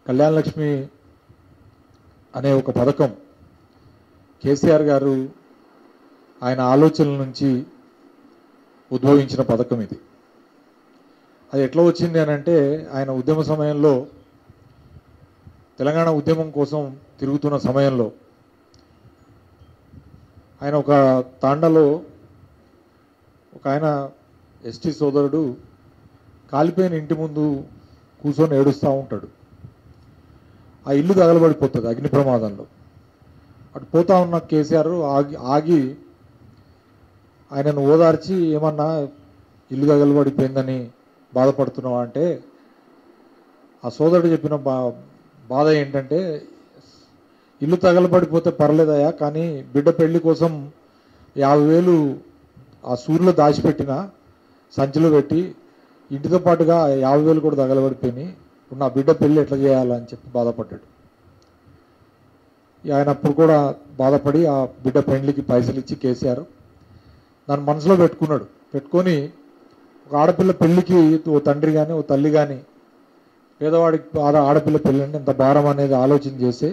కళ్యాణ లక్ష్మి అనే ఒక పథకం కేసీఆర్ గారు ఆయన ఆలోచనల నుంచి ఉద్భవించిన పథకం ఇది అది ఎట్లా వచ్చింది అని అంటే ఆయన ఉద్యమ సమయంలో తెలంగాణ ఉద్యమం కోసం తిరుగుతున్న సమయంలో ఆయన ఒక తాండలో ఒక ఆయన ఎస్టీ సోదరుడు కాలిపోయిన ఇంటి ముందు కూర్చొని ఏడుస్తూ ఉంటాడు ఆ ఇల్లు తగలబడిపోతుంది అగ్ని ప్రమాదంలో అటు పోతా ఉన్న కేసీఆర్ ఆగి ఆగి ఆయనను ఓదార్చి ఏమన్నా ఇల్లు తగలబడిపోయిందని బాధపడుతున్నావా అంటే ఆ సోదరుడు చెప్పిన బా బాధ ఏంటంటే ఇల్లు తగలబడిపోతే పర్లేదయా కానీ బిడ్డ పెళ్లి కోసం యాభై వేలు ఆ సూర్యులో దాచిపెట్టిన సంచిలో పెట్టి ఇంటితో పాటుగా యాభై వేలు కూడా తగలబడిపోయినాయి ఇప్పుడు నా బిడ్డ పెళ్లి ఎట్లా చేయాలని చెప్పి బాధపడ్డాడు ఇక ఆయన అప్పుడు కూడా బాధపడి ఆ బిడ్డ పెళ్లికి పైసలు ఇచ్చి కేసీఆర్ దాన్ని మనసులో పెట్టుకున్నాడు పెట్టుకొని ఒక ఆడపిల్ల పెళ్లికి ఓ తండ్రి కానీ ఓ తల్లి కానీ పేదవాడికి ఆడ ఆడపిల్ల పెళ్ళి అంటే ఇంత భారం అనేది ఆలోచన చేసి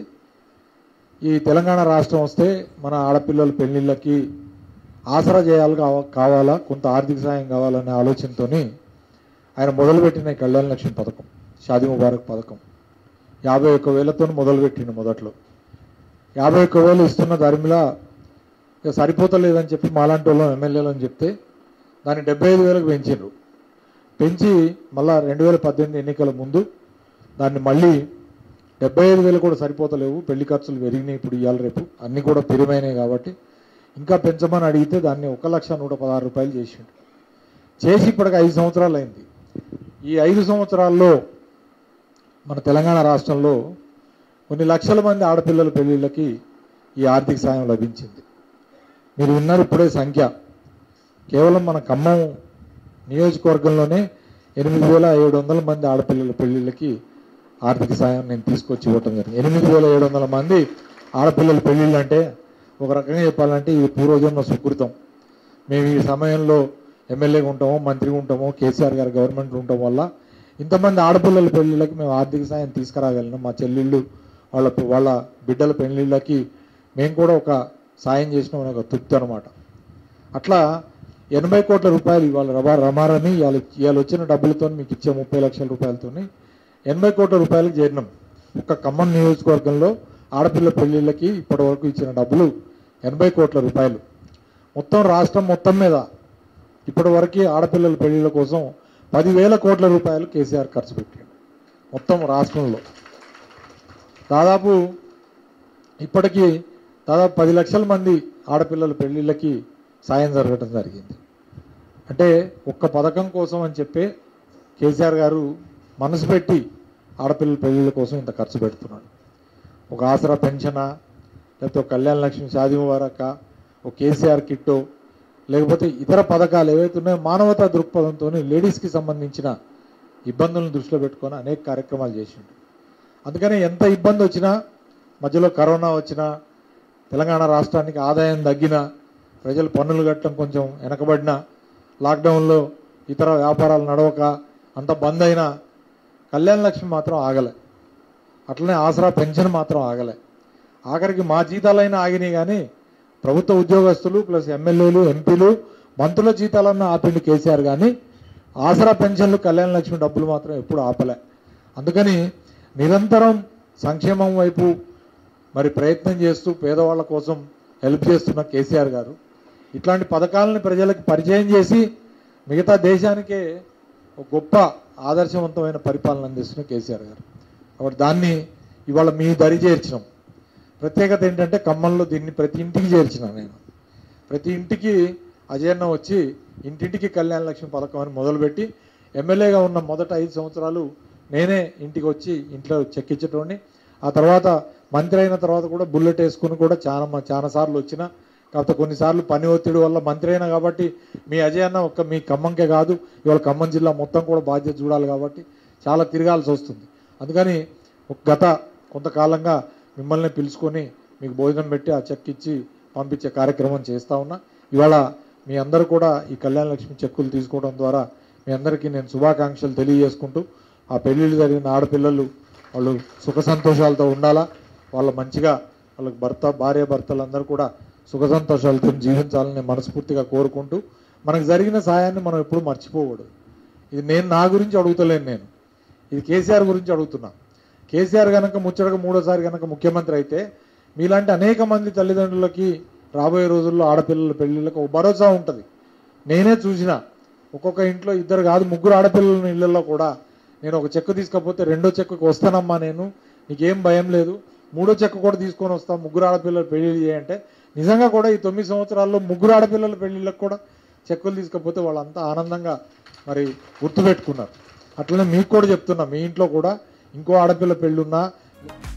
ఈ తెలంగాణ రాష్ట్రం వస్తే మన ఆడపిల్లల పెళ్ళిళ్ళకి ఆసరా చేయాలి కావ- కావాలా కొంత ఆర్థిక సాయం కావాలనే ఆలోచనతోని ఆయన మొదలుపెట్టిన ఈ కళ్యాణ లక్ష్మి పథకం షాదీ ముబారక్ పథకం యాభై ఒక్క వేలతో మొదలుపెట్టిండు మొదట్లో యాభై ఒక్క వేలు ఇస్తున్న ధర్మిలా ఇక సరిపోతలేదని చెప్పి మాలాంటి వాళ్ళం ఎమ్మెల్యేలు అని చెప్తే దాన్ని డెబ్బై ఐదు వేలకు పెంచారు పెంచి మళ్ళా రెండు వేల పద్దెనిమిది ఎన్నికల ముందు దాన్ని మళ్ళీ డెబ్బై ఐదు వేలు కూడా సరిపోతలేవు పెళ్లి ఖర్చులు పెరిగినాయి ఇప్పుడు ఇవాళ రేపు అన్నీ కూడా పెరిగినాయి కాబట్టి ఇంకా పెంచమని అడిగితే దాన్ని ఒక లక్ష నూట పదహారు రూపాయలు చేసిండు చేసి ఇప్పటికి ఐదు సంవత్సరాలు అయింది ఈ ఐదు సంవత్సరాల్లో మన తెలంగాణ రాష్ట్రంలో కొన్ని లక్షల మంది ఆడపిల్లల పెళ్లిళ్ళకి ఈ ఆర్థిక సాయం లభించింది మీరు విన్నారు ఇప్పుడే సంఖ్య కేవలం మన ఖమ్మం నియోజకవర్గంలోనే ఎనిమిది వేల ఏడు వందల మంది ఆడపిల్లల పెళ్లిళ్ళకి ఆర్థిక సాయం నేను తీసుకొచ్చి ఇవ్వటం జరిగింది ఎనిమిది వేల ఏడు వందల మంది ఆడపిల్లల పెళ్లిళ్ళు అంటే ఒక రకంగా చెప్పాలంటే ఇది పూర్వజన్మ సుకృతం మేము ఈ సమయంలో ఎమ్మెల్యేగా ఉంటామో మంత్రిగా ఉంటామో కేసీఆర్ గారి గవర్నమెంట్ ఉండటం వల్ల ఇంతమంది ఆడపిల్లల పెళ్లిళ్ళకి మేము ఆర్థిక సాయం తీసుకురాగలిగినాం మా చెల్లెళ్ళు వాళ్ళ వాళ్ళ బిడ్డల పెళ్లిళ్ళకి మేము కూడా ఒక సాయం చేసినాం అనే ఒక తృప్తి అనమాట అట్లా ఎనభై కోట్ల రూపాయలు ఇవాళ రమా రమారని ఇవాళ ఇవాళ వచ్చిన డబ్బులతో మీకు ఇచ్చే ముప్పై లక్షల రూపాయలతోని ఎనభై కోట్ల రూపాయలకు చేరినాం ఒక్క ఖమ్మం నియోజకవర్గంలో ఆడపిల్ల పెళ్లిళ్ళకి ఇప్పటి వరకు ఇచ్చిన డబ్బులు ఎనభై కోట్ల రూపాయలు మొత్తం రాష్ట్రం మొత్తం మీద ఇప్పటి వరకు ఆడపిల్లల పెళ్లిళ్ళ కోసం పదివేల కోట్ల రూపాయలు కేసీఆర్ ఖర్చు పెట్టాడు మొత్తం రాష్ట్రంలో దాదాపు ఇప్పటికీ దాదాపు పది లక్షల మంది ఆడపిల్లల పెళ్లిళ్ళకి సాయం జరగటం జరిగింది అంటే ఒక్క పథకం కోసం అని చెప్పి కేసీఆర్ గారు మనసు పెట్టి ఆడపిల్లల పెళ్లిళ్ళ కోసం ఇంత ఖర్చు పెడుతున్నాడు ఒక ఆసరా పెన్షనా లేకపోతే ఒక కళ్యాణ లక్ష్మి షాదీ ముబారక ఒక కేసీఆర్ కిట్టో లేకపోతే ఇతర పథకాలు ఏవైతే ఉన్నాయో మానవతా దృక్పథంతో లేడీస్కి సంబంధించిన ఇబ్బందులను దృష్టిలో పెట్టుకొని అనేక కార్యక్రమాలు చేసిండు అందుకని ఎంత ఇబ్బంది వచ్చినా మధ్యలో కరోనా వచ్చినా తెలంగాణ రాష్ట్రానికి ఆదాయం తగ్గినా ప్రజలు పన్నులు కట్టడం కొంచెం వెనకబడినా లాక్డౌన్లో ఇతర వ్యాపారాలు నడవక అంత బంద్ అయినా కళ్యాణ లక్ష్మి మాత్రం ఆగలే అట్లనే ఆసరా పెన్షన్ మాత్రం ఆగలే ఆఖరికి మా జీతాలైనా ఆగినాయి కానీ ప్రభుత్వ ఉద్యోగస్తులు ప్లస్ ఎమ్మెల్యేలు ఎంపీలు మంత్రుల జీతాలన్నా ఆపిండు కేసీఆర్ కానీ ఆసరా పెన్షన్లు కళ్యాణ లక్ష్మి డబ్బులు మాత్రం ఎప్పుడు ఆపలే అందుకని నిరంతరం సంక్షేమం వైపు మరి ప్రయత్నం చేస్తూ పేదవాళ్ళ కోసం హెల్ప్ చేస్తున్న కేసీఆర్ గారు ఇట్లాంటి పథకాలను ప్రజలకు పరిచయం చేసి మిగతా దేశానికే ఒక గొప్ప ఆదర్శవంతమైన పరిపాలన అందిస్తున్న కేసీఆర్ గారు కాబట్టి దాన్ని ఇవాళ మీ దరి చేర్చినాం ప్రత్యేకత ఏంటంటే ఖమ్మంలో దీన్ని ప్రతి ఇంటికి చేర్చిన నేను ప్రతి ఇంటికి అజయన్న వచ్చి ఇంటింటికి కళ్యాణ లక్ష్మి పథకం అని మొదలుపెట్టి ఎమ్మెల్యేగా ఉన్న మొదట ఐదు సంవత్సరాలు నేనే ఇంటికి వచ్చి ఇంట్లో చెక్కించేటోడిని ఆ తర్వాత మంత్రి అయిన తర్వాత కూడా బుల్లెట్ వేసుకుని కూడా చాలా మ- చాలా సార్లు వచ్చిన కాకపోతే కొన్నిసార్లు పని ఒత్తిడి వల్ల మంత్రి అయినా కాబట్టి మీ అజయ్ అన్న ఒక్క మీ ఖమ్మంకే కాదు ఇవాళ ఖమ్మం జిల్లా మొత్తం కూడా బాధ్యత చూడాలి కాబట్టి చాలా తిరగాల్సి వస్తుంది అందుకని ఒక గత కొంతకాలంగా మిమ్మల్ని పిలుచుకొని మీకు భోజనం పెట్టి ఆ చెక్ ఇచ్చి పంపించే కార్యక్రమం చేస్తా ఉన్నా ఇవాళ మీ అందరూ కూడా ఈ కళ్యాణ లక్ష్మి చెక్కులు తీసుకోవడం ద్వారా మీ అందరికీ నేను శుభాకాంక్షలు తెలియజేసుకుంటూ ఆ పెళ్ళిళ్ళు జరిగిన ఆడపిల్లలు వాళ్ళు సుఖ సంతోషాలతో ఉండాలా వాళ్ళు మంచిగా వాళ్ళకి భర్త భార్య భర్తలు అందరూ కూడా సుఖ సంతోషాలతో జీవించాలని మనస్ఫూర్తిగా కోరుకుంటూ మనకు జరిగిన సాయాన్ని మనం ఎప్పుడు మర్చిపోకూడదు ఇది నేను నా గురించి అడుగుతలేను నేను ఇది కేసీఆర్ గురించి అడుగుతున్నా కేసీఆర్ కనుక ముచ్చటగా మూడోసారి కనుక ముఖ్యమంత్రి అయితే మీలాంటి అనేక మంది తల్లిదండ్రులకి రాబోయే రోజుల్లో ఆడపిల్లల పెళ్ళిళ్ళకి ఒక భరోసా ఉంటుంది నేనే చూసిన ఒక్కొక్క ఇంట్లో ఇద్దరు కాదు ముగ్గురు ఆడపిల్లల ఇళ్ళల్లో కూడా నేను ఒక చెక్ తీసుకపోతే రెండో చెక్కుకి వస్తానమ్మా నేను నీకేం భయం లేదు మూడో చెక్ కూడా తీసుకొని వస్తాం ముగ్గురు ఆడపిల్లలు పెళ్లి చేయంటే నిజంగా కూడా ఈ తొమ్మిది సంవత్సరాల్లో ముగ్గురు ఆడపిల్లల పెళ్లిళ్ళకి కూడా చెక్కులు తీసుకపోతే వాళ్ళంతా ఆనందంగా మరి గుర్తుపెట్టుకున్నారు అట్లనే మీకు కూడా చెప్తున్నా మీ ఇంట్లో కూడా ఇంకో ఆడపిల్ల పెళ్ళున్నా